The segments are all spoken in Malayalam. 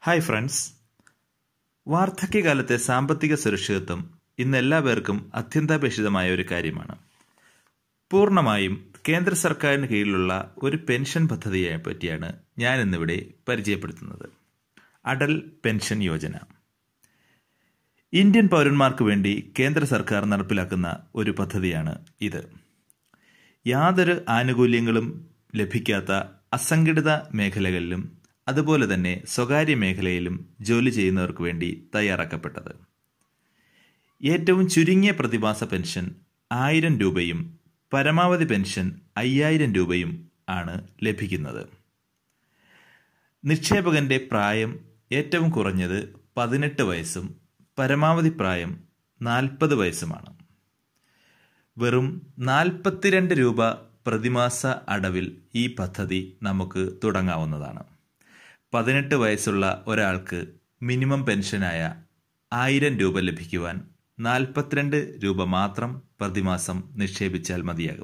ഹായ് ഫ്രണ്ട്സ് വാർദ്ധക്യകാലത്തെ സാമ്പത്തിക സുരക്ഷിതത്വം ഇന്ന് എല്ലാ പേർക്കും അത്യന്താപേക്ഷിതമായ ഒരു കാര്യമാണ് പൂർണ്ണമായും കേന്ദ്ര സർക്കാരിന് കീഴിലുള്ള ഒരു പെൻഷൻ പദ്ധതിയെ പറ്റിയാണ് ഞാൻ ഇന്നിവിടെ പരിചയപ്പെടുത്തുന്നത് അടൽ പെൻഷൻ യോജന ഇന്ത്യൻ പൗരന്മാർക്ക് വേണ്ടി കേന്ദ്ര സർക്കാർ നടപ്പിലാക്കുന്ന ഒരു പദ്ധതിയാണ് ഇത് യാതൊരു ആനുകൂല്യങ്ങളും ലഭിക്കാത്ത അസംഘടിത മേഖലകളിലും അതുപോലെ തന്നെ സ്വകാര്യ മേഖലയിലും ജോലി ചെയ്യുന്നവർക്ക് വേണ്ടി തയ്യാറാക്കപ്പെട്ടത് ഏറ്റവും ചുരുങ്ങിയ പ്രതിമാസ പെൻഷൻ ആയിരം രൂപയും പരമാവധി പെൻഷൻ അയ്യായിരം രൂപയും ആണ് ലഭിക്കുന്നത് നിക്ഷേപകന്റെ പ്രായം ഏറ്റവും കുറഞ്ഞത് പതിനെട്ട് വയസ്സും പരമാവധി പ്രായം നാൽപ്പത് വയസ്സുമാണ് വെറും നാൽപ്പത്തിരണ്ട് രൂപ പ്രതിമാസ അടവിൽ ഈ പദ്ധതി നമുക്ക് തുടങ്ങാവുന്നതാണ് പതിനെട്ട് വയസ്സുള്ള ഒരാൾക്ക് മിനിമം പെൻഷനായ ആയിരം രൂപ ലഭിക്കുവാൻ നാൽപ്പത്തിരണ്ട് രൂപ മാത്രം പ്രതിമാസം നിക്ഷേപിച്ചാൽ മതിയാകും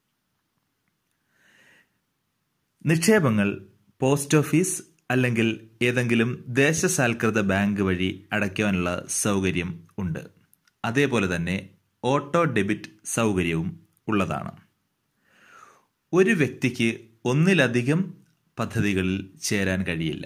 നിക്ഷേപങ്ങൾ പോസ്റ്റ് ഓഫീസ് അല്ലെങ്കിൽ ഏതെങ്കിലും ദേശസാൽകൃത ബാങ്ക് വഴി അടയ്ക്കാനുള്ള സൗകര്യം ഉണ്ട് അതേപോലെ തന്നെ ഓട്ടോ ഡെബിറ്റ് സൗകര്യവും ഉള്ളതാണ് ഒരു വ്യക്തിക്ക് ഒന്നിലധികം പദ്ധതികളിൽ ചേരാൻ കഴിയില്ല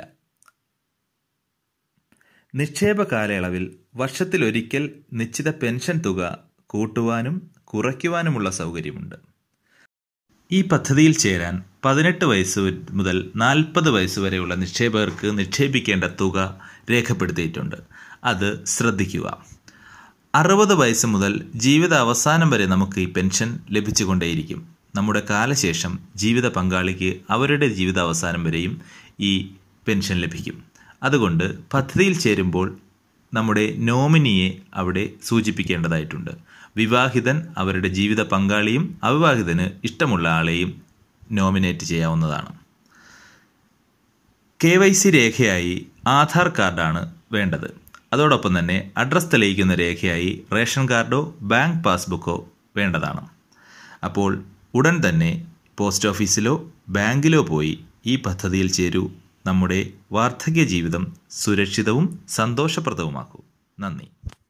നിക്ഷേപ കാലയളവിൽ വർഷത്തിലൊരിക്കൽ നിശ്ചിത പെൻഷൻ തുക കൂട്ടുവാനും കുറയ്ക്കുവാനുമുള്ള സൗകര്യമുണ്ട് ഈ പദ്ധതിയിൽ ചേരാൻ പതിനെട്ട് വയസ്സ് മുതൽ നാൽപ്പത് വയസ്സ് വരെയുള്ള നിക്ഷേപകർക്ക് നിക്ഷേപിക്കേണ്ട തുക രേഖപ്പെടുത്തിയിട്ടുണ്ട് അത് ശ്രദ്ധിക്കുക അറുപത് വയസ്സ് മുതൽ ജീവിത അവസാനം വരെ നമുക്ക് ഈ പെൻഷൻ ലഭിച്ചുകൊണ്ടേയിരിക്കും നമ്മുടെ കാലശേഷം ജീവിത പങ്കാളിക്ക് അവരുടെ ജീവിത അവസാനം വരെയും ഈ പെൻഷൻ ലഭിക്കും അതുകൊണ്ട് പദ്ധതിയിൽ ചേരുമ്പോൾ നമ്മുടെ നോമിനിയെ അവിടെ സൂചിപ്പിക്കേണ്ടതായിട്ടുണ്ട് വിവാഹിതൻ അവരുടെ ജീവിത പങ്കാളിയും അവിവാഹിതന് ഇഷ്ടമുള്ള ആളെയും നോമിനേറ്റ് ചെയ്യാവുന്നതാണ് കെ വൈ സി രേഖയായി ആധാർ കാർഡാണ് വേണ്ടത് അതോടൊപ്പം തന്നെ അഡ്രസ് തെളിയിക്കുന്ന രേഖയായി റേഷൻ കാർഡോ ബാങ്ക് പാസ്ബുക്കോ വേണ്ടതാണ് അപ്പോൾ ഉടൻ തന്നെ പോസ്റ്റ് ഓഫീസിലോ ബാങ്കിലോ പോയി ഈ പദ്ധതിയിൽ ചേരൂ നമ്മുടെ വാർദ്ധക്യ ജീവിതം സുരക്ഷിതവും സന്തോഷപ്രദവുമാക്കൂ നന്ദി